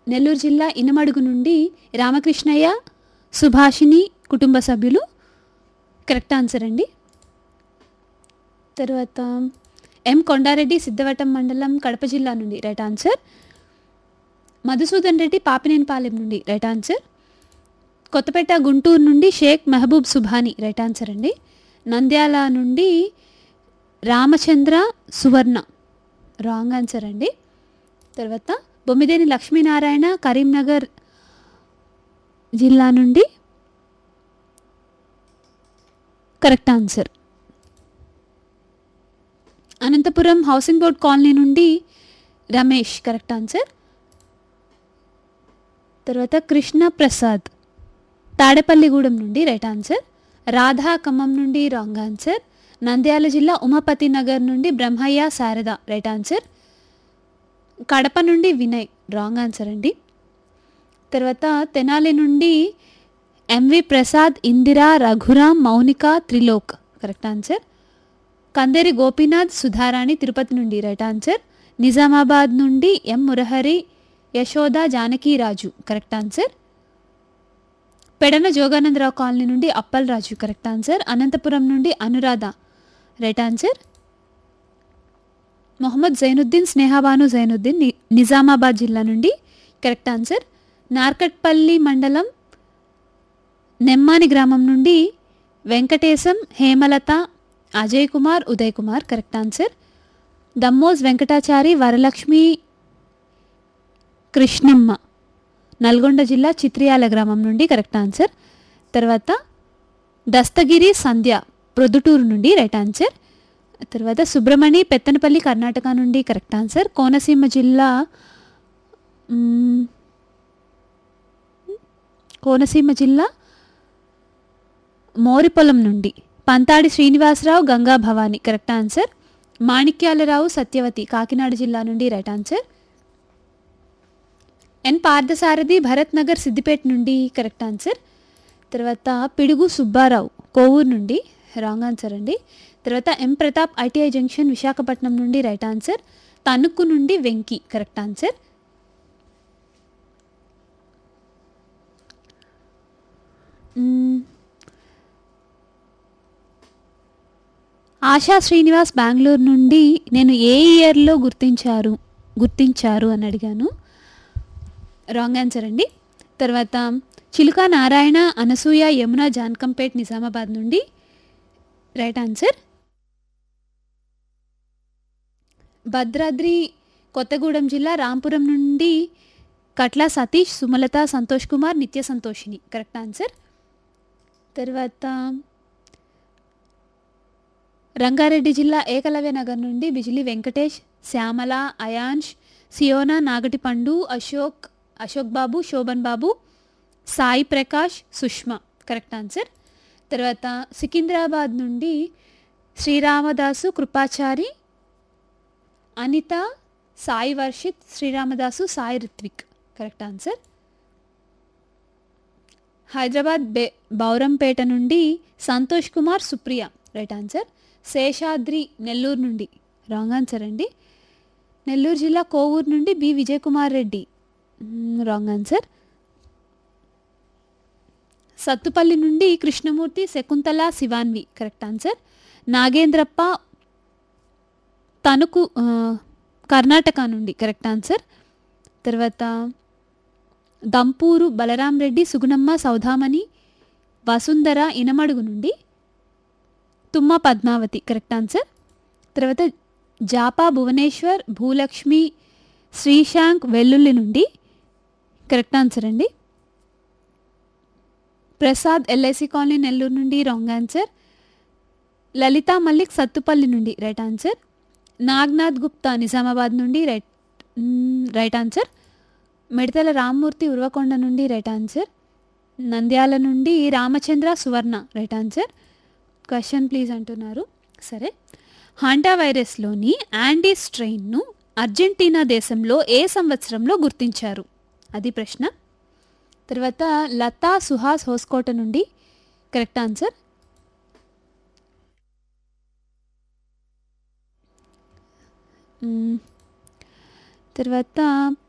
నెల్లూరు జిల్లా ఇనమడుగు నుండి రామకృష్ణయ్య సుభాషిణి కుటుంబ సభ్యులు కరెక్ట్ ఆన్సర్ అండి తర్వాత ఎం కొండారెడ్డి సిద్ధవటం మండలం కడప జిల్లా నుండి రైట్ ఆన్సర్ మధుసూదన్ రెడ్డి పాపినేనిపాలెం నుండి రైట్ ఆన్సర్ కొత్తపేట గుంటూరు నుండి షేక్ మెహబూబ్ సుభాని రైట్ ఆన్సర్ అండి నంద్యాల నుండి రామచంద్ర సువర్ణ రాంగ్ ఆన్సర్ అండి తర్వాత బొమ్మిదేని లక్ష్మీనారాయణ కరీంనగర్ జిల్లా నుండి correct answer Anantapur housing board colony నుండి రమేష్ కరెక్ట్ ఆన్సర్ తర్వాత కృష్ణ ప్రసాద్ తాడేపల్లిగూడెం నుండి రైట్ ఆన్సర్ రాధా ఖమ్మం నుండి రాంగ్ ఆన్సర్ నంద్యాల జిల్లా ఉమాపతి నగర్ నుండి బ్రహ్మయ్య శారద రైట్ ఆన్సర్ కడప నుండి వినయ్ రాంగ్ ఆన్సర్ అండి తర్వాత తెనాలి నుండి MV Prasad Indira Raghuram Mounika Trilok correct answer Kanderi Gopinath Sudharani Tirupati నుండి రైట్ ఆన్సర్ నిజామాబాద్ నుండి M Murahari Yashoda Janakiraju correct answer Pedana Joganandarao colony నుండి అప్పల్ రాజు కరెక్ట్ ఆన్సర్ అనంతపురం నుండి అనురాధ రైట్ ఆన్సర్ మొహమ్మద్ జైనుద్దీన్ స్నేహాబాను జైనుద్దీన్ ని- నిజామాబాద్ జిల్లా నుండి కరెక్ట్ ఆన్సర్ నార్కట్పల్లి మండలం నెమ్మాని గ్రామం నుండి వెంకటేశం హేమలత అజయ్ కుమార్ ఉదయ్ కుమార్ కరెక్ట్ ఆన్సర్ దమ్మోజ్ వెంకటాచారి వరలక్ష్మి కృష్ణమ్మ నల్గొండ జిల్లా చిత్రియాల గ్రామం నుండి కరెక్ట్ ఆన్సర్ తర్వాత దస్తగిరి సంధ్య ప్రొద్దుటూరు నుండి రైట్ ఆన్సర్ తర్వాత సుబ్రమణి పెత్తనపల్లి కర్ణాటక నుండి కరెక్ట్ ఆన్సర్ కోనసీమ జిల్లా మ్మ్, కోనసీమ జిల్లా మోరిపొలం నుండి పంతాడి శ్రీనివాసరావు గంగా భవాని కరెక్ట్ ఆన్సర్ మాణిక్యాలరావు సత్యవతి కాకినాడ జిల్లా నుండి right answer N Parthasarathi Bharat Nagar Siddipet నుండి కరెక్ట్ ఆన్సర్ తర్వాత పిడుగు సుబ్బారావు కోవూరు నుండి రాంగ్ ఆన్సర్ అండి తర్వాత M Pratap ITI junction Visakhapatnam నుండి రైట్ ఆన్సర్ తణుకు నుండి వెంకి కరెక్ట్ ఆన్సర్ మ్మ్. ఆశా శ్రీనివాస్ బెంగళూరు నుండి నేను ఏ ఇయర్లో గుర్తించారు గుర్తించారు అని అడిగాను రాంగ్ ఆన్సర్ అండి తర్వాత చిలుక నారాయణ అనసూయ యమున జాన్కంపేట్ నిజామాబాద్ నుండి రైట్ ఆన్సర్ భద్రాద్రి కొత్తగూడెం జిల్లా రాంపురం నుండి కట్ల సతీష్ సుమలత సంతోష్ కుమార్ నిత్య సంతోషిని కరెక్ట్ ఆన్సర్ తర్వాత రంగారెడ్డి జిల్లా ఏకలవ్య నగర్ నుండి బిజిలి వెంకటేష్ శ్యామల అయాన్ష్ సియోనా నాగటిపండు అశోక్ అశోక్ బాబు శోభన్ బాబు సాయి ప్రకాష్ సుష్మా కరెక్ట్ ఆన్సర్ తర్వాత సికింద్రాబాద్ నుండి శ్రీరామదాసు కృపాచారి అనిత సాయి వర్షిత్ శ్రీరామదాసు సాయి రిత్విక్ కరెక్ట్ ఆన్సర్ హైదరాబాద్ బే బౌరంపేట నుండి సంతోష్ కుమార్ సుప్రియ రైట్ ఆన్సర్ శేషాద్రి నెల్లూరు నుండి రాంగ్ ఆన్సర్ అండి నెల్లూరు జిల్లా కోవూరు నుండి B Vijay Kumar Reddy wrong answer Sathupalli నుండి కృష్ణమూర్తి శకుంతల శివాన్వి కరెక్ట్ ఆన్సర్ నాగేంద్రప్ప తణుకు ఆ, కర్ణాటక నుండి కరెక్ట్ ఆన్సర్ తర్వాత దంపూరు బలరాం రెడ్డి సుగుణమ్మ సౌధామణి వసుంధర ఇనమడుగు నుండి తుమ్మ పద్మావతి కరెక్ట్ ఆన్సర్ తర్వాత జాపా భువనేశ్వర్ భూలక్ష్మి శ్రీశాంక్ వెల్లుల్లి నుండి కరెక్ట్ ఆన్సర్ అండి ప్రసాద్ ఎల్ఐసి కాలనీ నెల్లూరు నుండి రాంగ్ ఆన్సర్ లలిత మల్లిక్ సత్తుపల్లి నుండి రైట్ ఆన్సర్ నాగ్నాథ్ గుప్తా నిజామాబాద్ నుండి రైట్ మ్మ్, రైట్ ఆన్సర్ మిడతల రామ్మూర్తి ఉర్వకొండ నుండి రైట్ ఆన్సర్ నంద్యాల నుండి Ramachandra Suvarna right answer question please అంటున్నారు సరే హాంటా వైరస్లోని యాండీ స్ట్రెయిన్ను అర్జెంటీనా దేశంలో ఏ సంవత్సరంలో గుర్తించారు అది ప్రశ్న తర్వాత లతా సుహాస్ హోస్కోట నుండి కరెక్ట్ ఆన్సర్ మ్మ్. తర్వాత